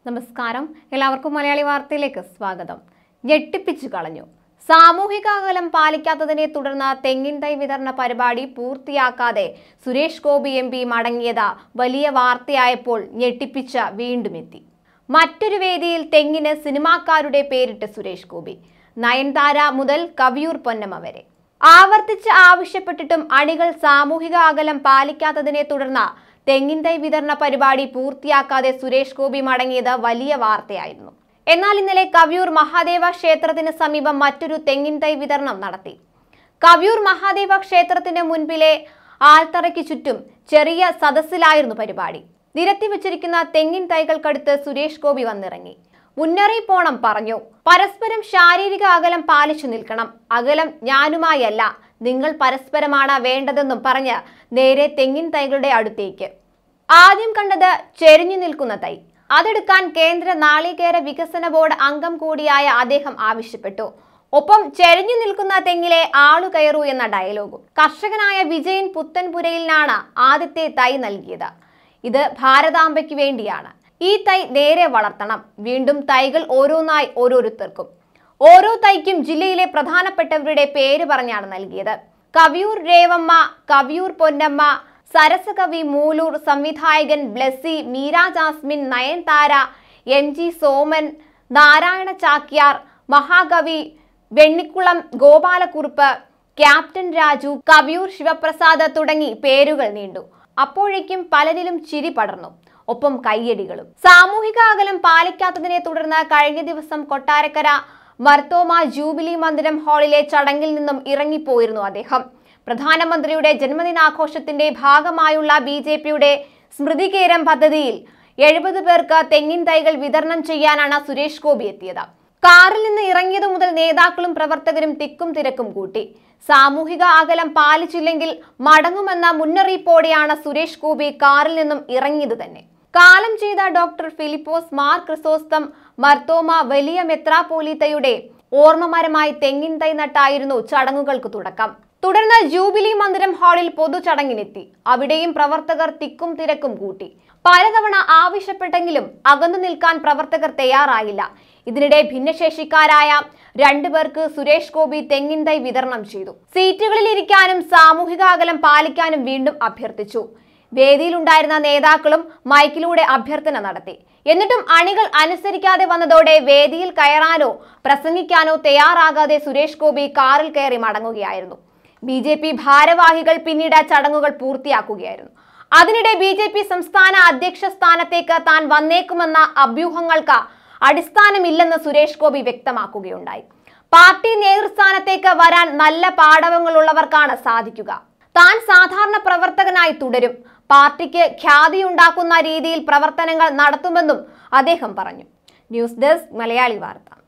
നമസ്കാരം എല്ലാവർക്കും മലയാളി വാർത്തയിലേക്ക് സ്വാഗതം ഞെട്ടിപ്പിച്ചു കളഞ്ഞു സാമൂഹിക അകലം പാലിക്കാത്തതിനെ തുടർന്ന് തെങ്ങിൻ തൈ വിതരണ പരിപാടി പൂർത്തിയാക്കാതെ സുരേഷ് ഗോപി എം പി മടങ്ങിയത് വലിയ വാർത്തയായപ്പോൾ ഞെട്ടിപ്പിച്ച വീണ്ടും എത്തി മറ്റൊരു വേദിയിൽ തെങ്ങിന് സിനിമാക്കാരുടെ പേരിട്ട് സുരേഷ് ഗോപി നയൻതാര മുതൽ കവിയൂർ പൊന്നമ്മ വരെ ആവർത്തിച്ച് ആവശ്യപ്പെട്ടിട്ടും അണികൾ സാമൂഹിക അകലം പാലിക്കാത്തതിനെ തുടർന്ന് തെങ്ങിൻ തൈ വിതരണ പരിപാടി പൂർത്തിയാക്കാതെ സുരേഷ് ഗോപി മടങ്ങിയത് വലിയ വാർത്തയായിരുന്നു എന്നാൽ ഇന്നലെ കവിയൂർ മഹാദേവ ക്ഷേത്രത്തിന് സമീപം മറ്റൊരു തെങ്ങിൻ തൈ വിതരണം നടത്തി കവിയൂർ മഹാദേവ ക്ഷേത്രത്തിന് മുൻപിലെ ആൽത്തറയ്ക്ക് ചുറ്റും ചെറിയ സദസ്സിലായിരുന്നു പരിപാടി നിരത്തി വച്ചിരിക്കുന്ന തെങ്ങിൻ തൈകൾക്കടുത്ത് സുരേഷ് ഗോപി വന്നിറങ്ങി മുന്നറിയിപ്പോണം പറഞ്ഞു പരസ്പരം ശാരീരിക അകലം പാലിച്ചു നിൽക്കണം അകലം ഞാനുമായല്ല നിങ്ങൾ പരസ്പരമാണ് വേണ്ടതെന്നും പറഞ്ഞ് നേരെ തെങ്ങിൻ തൈകളുടെ അടുത്തേക്ക് ആദ്യം കണ്ടത് ചെരിഞ്ഞു നിൽക്കുന്ന തൈ അതെടുക്കാൻ കേന്ദ്ര നാളികേര വികസന ബോർഡ് അംഗം കൂടിയായ അദ്ദേഹം ആവശ്യപ്പെട്ടു ഒപ്പം ചെരിഞ്ഞു നിൽക്കുന്ന തെങ്ങിലെ ആളു കയറൂ എന്ന ഡയലോഗും കർഷകനായ വിജയൻ പുത്തൻപുരയിലാണ് ആദ്യത്തെ തൈ നൽകിയത് ഇത് ഭാരതാംബയ്ക്ക് വേണ്ടിയാണ് ഈ തൈ നേരെ വളർത്തണം വീണ്ടും തൈകൾ ഓരോന്നായി ഓരോരുത്തർക്കും ഓരോ തൈക്കും ജില്ലയിലെ പ്രധാനപ്പെട്ടവരുടെ പേര് പറഞ്ഞാണ് നൽകിയത് കവിയൂർ രേവമ്മ കവിയൂർ പൊന്നമ്മ സരസകവി മൂലൂർ സംവിധായകൻ ബ്ലെസ്സി മീര ജാസ്മിൻ നയൻതാര എം ജി സോമൻ നാരായണ ചാക്യാർ മഹാകവി വെണ്ണിക്കുളം ഗോപാലക്കുറുപ്പ് ക്യാപ്റ്റൻ രാജു കവിയൂർ ശിവപ്രസാദ് തുടങ്ങി പേരുകൾ നീണ്ടു അപ്പോഴേക്കും പലരിലും ചിരി പടർന്നു ഒപ്പം കയ്യടികളും സാമൂഹിക അകലം പാലിക്കാത്തതിനെ തുടർന്ന് കഴിഞ്ഞ ദിവസം കൊട്ടാരക്കര മർത്തോമ ജൂബിലി മന്ദിരം ഹാളിലെ ചടങ്ങിൽ നിന്നും ഇറങ്ങിപ്പോയിരുന്നു അദ്ദേഹം പ്രധാനമന്ത്രിയുടെ ജന്മദിനാഘോഷത്തിന്റെ ഭാഗമായുള്ള ബി ജെ പിയുടെ സ്മൃതികേരം പദ്ധതിയിൽ എഴുപത് പേർക്ക് തെങ്ങിൻ തൈകൾ വിതരണം ചെയ്യാനാണ് സുരേഷ് ഗോപി എത്തിയത് കാറിൽ നിന്ന് ഇറങ്ങിയതു മുതൽ നേതാക്കളും പ്രവർത്തകരും തിക്കും തിരക്കും കൂട്ടി സാമൂഹിക അകലം പാലിച്ചില്ലെങ്കിൽ മടങ്ങുമെന്ന മുന്നറിയിപ്പോടെയാണ് സുരേഷ് ഗോപി കാറിൽ നിന്നും ഇറങ്ങിയത് തന്നെ കാലം ചെയ്ത ഡോക്ടർ ഫിലിപ്പോസ് മാർ ക്രിസോസ്തം മർത്തോമ വലിയ മെത്രാപോലീത്തയുടെ ഓർമ്മമരമായി തെങ്ങിൻ തൈ നട്ടായിരുന്നു ചടങ്ങുകൾക്ക് തുടക്കം തുടർന്ന് ജൂബിലി മന്ദിരം ഹാളിൽ പൊതുചടങ്ങിനെത്തി അവിടെയും പ്രവർത്തകർ തിക്കും തിരക്കും കൂട്ടി പലതവണ ആവശ്യപ്പെട്ടെങ്കിലും അകന്നു നിൽക്കാൻ പ്രവർത്തകർ തയ്യാറായില്ല ഇതിനിടെ ഭിന്നശേഷിക്കാരായ രണ്ടുപേർക്ക് സുരേഷ് ഗോപി തെങ്ങിൻ തൈ വിതരണം ചെയ്തു സീറ്റുകളിൽ ഇരിക്കാനും സാമൂഹിക അകലം പാലിക്കാനും വീണ്ടും അഭ്യർത്ഥിച്ചു വേദിയിലുണ്ടായിരുന്ന നേതാക്കളും മൈക്കിലൂടെ അഭ്യർത്ഥന നടത്തി എന്നിട്ടും അണികൾ അനുസരിക്കാതെ വന്നതോടെ വേദിയിൽ കയറാനോ പ്രസംഗിക്കാനോ തയ്യാറാകാതെ സുരേഷ് ഗോപി കാറിൽ കയറി മടങ്ങുകയായിരുന്നു ബി ജെ പി ഭാരവാഹികൾ പിന്നീട് ചടങ്ങുകൾ പൂർത്തിയാക്കുകയായിരുന്നു അതിനിടെ ബി ജെ പി സംസ്ഥാന അധ്യക്ഷ സ്ഥാനത്തേക്ക് താൻ വന്നേക്കുമെന്ന അഭ്യൂഹങ്ങൾക്ക് അടിസ്ഥാനമില്ലെന്ന് സുരേഷ് ഗോപി വ്യക്തമാക്കുകയുണ്ടായി പാർട്ടി നേതൃസ്ഥാനത്തേക്ക് വരാൻ നല്ല പാടവങ്ങളുള്ളവർക്കാണ് സാധിക്കുക താൻ സാധാരണ പ്രവർത്തകനായി തുടരും പാർട്ടിക്ക് ഖ്യാതിയുണ്ടാക്കുന്ന രീതിയിൽ പ്രവർത്തനങ്ങൾ നടത്തുമെന്നും അദ്ദേഹം പറഞ്ഞു ന്യൂസ് ഡെസ്ക് മലയാളി വാർത്ത